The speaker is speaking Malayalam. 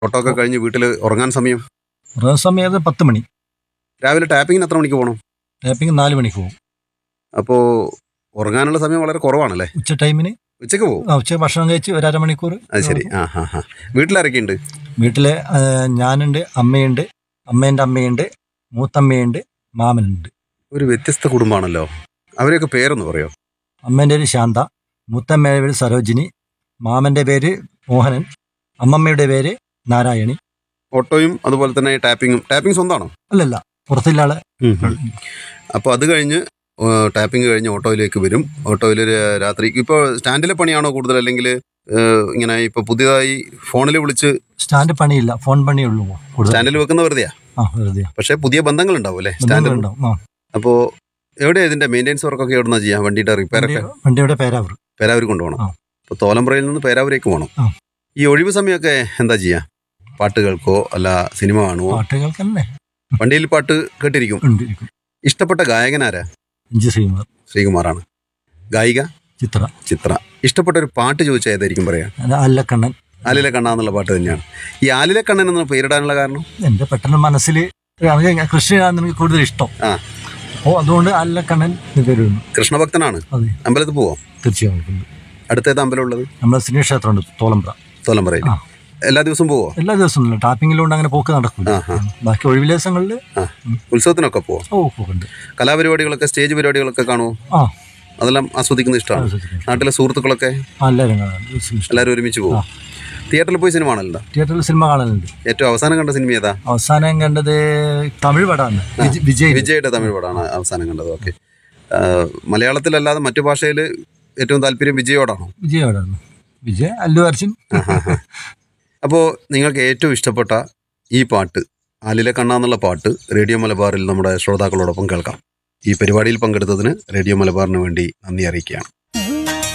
ഓട്ടോ ഒക്കെ കഴിഞ്ഞ് വീട്ടിൽ ഉറങ്ങാൻ സമയം കുറേ സമയത്ത് പത്ത് മണി രാവിലെ ടാപ്പിങ്ങിന് എത്ര മണിക്ക് പോകണം ടാപ്പിംഗ് നാല് മണിക്ക് പോകും അപ്പോൾ ഉറങ്ങാനുള്ള സമയം വളരെ കുറവാണല്ലേ ഉച്ച ടൈമിന് ഉച്ചയ്ക്ക് പോകും ആ, ഉച്ച ഭക്ഷണം കഴിച്ച് ഒരു അരമണിക്കൂർ അത് ശരി ആ ഹാ ഹാ വീട്ടിലാരൊക്കെയുണ്ട് വീട്ടിലെ ആ, ഞാനുണ്ട് അമ്മയുണ്ട് അമ്മേൻ്റെ അമ്മയുണ്ട് മൂത്തമ്മയുണ്ട് മാമനുണ്ട് ഒരു വ്യത്യസ്ത കുടുംബമാണല്ലോ അവരെയൊക്കെ പേരൊന്ന് പറയോ അമ്മേൻ്റെ പേര് ശാന്ത മൂത്തമ്മയുടെ പേര് സരോജിനി മാമൻ്റെ പേര് മോഹനൻ അമ്മമ്മയുടെ പേര് നാരായണി ഓട്ടോയും അതുപോലെ തന്നെ ടാപ്പിങ്ങും ടാപ്പിംഗ് സ്വന്തമാണോ അല്ലല്ല പുറത്തുള്ള ആളെ അപ്പോൾ അത് കഴിഞ്ഞ് ഏഹ്, ടാപ്പിംഗ് കഴിഞ്ഞ് ഓട്ടോയിലേക്ക് വരും ഓട്ടോയിൽ രാത്രി ഇപ്പോൾ സ്റ്റാൻഡിലെ പണിയാണോ കൂടുതൽ അല്ലെങ്കിൽ ഏഹ്, ഇങ്ങനെ ഇപ്പോൾ പുതിയതായി ഫോണിൽ വിളിച്ച് സ്റ്റാൻഡ് പണിയില്ല ഫോൺ പണിയുള്ളൂ കൂടുതൽ സ്റ്റാൻഡിൽ വെക്കുന്ന വെറുതെയാ ആ വെറുതെ പക്ഷേ പുതിയ ബന്ധങ്ങൾ ഉണ്ടാവും അല്ലേ സ്റ്റാൻഡിൽ ഉണ്ടാവും ആ അപ്പോൾ എവിടെയാ ഇതിന്റെ മെയിൻ്റെനൻസ് വർക്കൊക്കെ എവിടുന്നാ ചെയ്യാം വണ്ടിയുടെ റിപ്പയർ ഒക്കെ വണ്ടി- വണ്ടിയുടെ പേരാവർ പേരാവൂർ കൊണ്ടുപോകണം ആ. അപ്പോൾ തോലമ്പ്രയിൽ നിന്ന് പേരാവൂരേക്ക് പോകണം ആ. ഈ ഒഴിവ് സമയമൊക്കെ എന്താ ചെയ്യാ പാട്ട് കേൾക്കോ അല്ല സിനിമ കാണുമോ പാട്ടുകൾക്ക് തന്നെ വണ്ടിയിൽ പാട്ട് കേട്ടിരിക്കും ഉണ്ട് ഇരിക്കും. ഇഷ്ടപ്പെട്ട ഗായകനാരാ ഇഞ്ചി ശ്രീമാർ ശ്രീകുമാറാണ് ഗായിക ചിത്ര ചിത്ര ഇഷ്ടപ്പെട്ട ഒരു പാട്ട് ചോദിച്ചാൽ ഏതായിരിക്കും പറയാ അത് അല്ലക്കണ്ണൻ ആലിലെ കണ്ണ എന്നുള്ള പാട്ട് തന്നെയാണ് ഈ ആലിലെ കണ്ണൻ എന്ന പേരിടാനുള്ള കാരണം എൻ്റെ പെട്ടെന്ന് മനസ്സിൽ കൃഷിയാണ് എനിക്ക് കൂടുതൽ ഇഷ്ടം ആ. അപ്പോൾ അതുകൊണ്ട് അല്ലക്കണ്ണൻ എന്ന് പേര് വന്നു കൃഷ്ണഭക്തനാണ് അതെ അമ്പലത്തിൽ പോവാം തീർച്ചയായും അടുത്തേത് അമ്പലം ഉള്ളത് നമ്മുടെ സിനി ക്ഷേത്രമുണ്ട് തോളമ്പ്ര തോലമ്പറയിൽ ആ. എല്ലാ ദിവസവും പോവോ എല്ലാ ദിവസവും ഇല്ല ടാപ്പിങ്ങിലുകൊണ്ട് അങ്ങനെ പോക്ക് നടക്കില്ല ആ, ആ. ബാക്കി ഒഴിവ് ദിവസങ്ങളിൽ ആ ഉത്സവത്തിനൊക്കെ പോവാം ഓ പോക്കുണ്ട് കലാപരിപാടികളൊക്കെ സ്റ്റേജ് പരിപാടികളൊക്കെ കാണുമോ ആ അതെല്ലാം ആസ്വദിക്കുന്ന ഇഷ്ടമാണ് ശ്രദ്ധിക്കണം. നാട്ടിലെ സുഹൃത്തുക്കളൊക്കെ ആ എല്ലാവരും കാണാൻ ഇഷ്ടം. എല്ലാവരും ഒരുമിച്ച് പോകും തിയേറ്ററിൽ പോയി സിനിമ കാണലുണ്ടോ തിയേറ്ററിൽ സിനിമ കാണലുണ്ട് ഏറ്റവും അവസാനം കണ്ട സിനിമ ഏതാ അവസാനം കണ്ടത് തമിഴ് പടമാണ് വിജയ്- വിജയ് വിജയുടെ തമിഴ് പടമാണ് അവസാനം കണ്ടത് ഓക്കെ മലയാളത്തിലല്ലാതെ മറ്റു ഭാഷയിൽ ഏറ്റവും താല്പര്യം വിജയോടാണോ വിജയ് പടമാണ് വിജയ് അല്ലു അർജുൻ അപ്പോൾ നിങ്ങൾക്ക് ഏറ്റവും ഇഷ്ടപ്പെട്ട ഈ പാട്ട് ആലിലെ കണ്ണ എന്നുള്ള പാട്ട് റേഡിയോ മലബാറിൽ നമ്മുടെ ശ്രോതാക്കളോടൊപ്പം കേൾക്കാം ഈ പരിപാടിയിൽ പങ്കെടുത്തതിന് റേഡിയോ മലബാറിന് വേണ്ടി നന്ദി അറിയിക്കുകയാണ്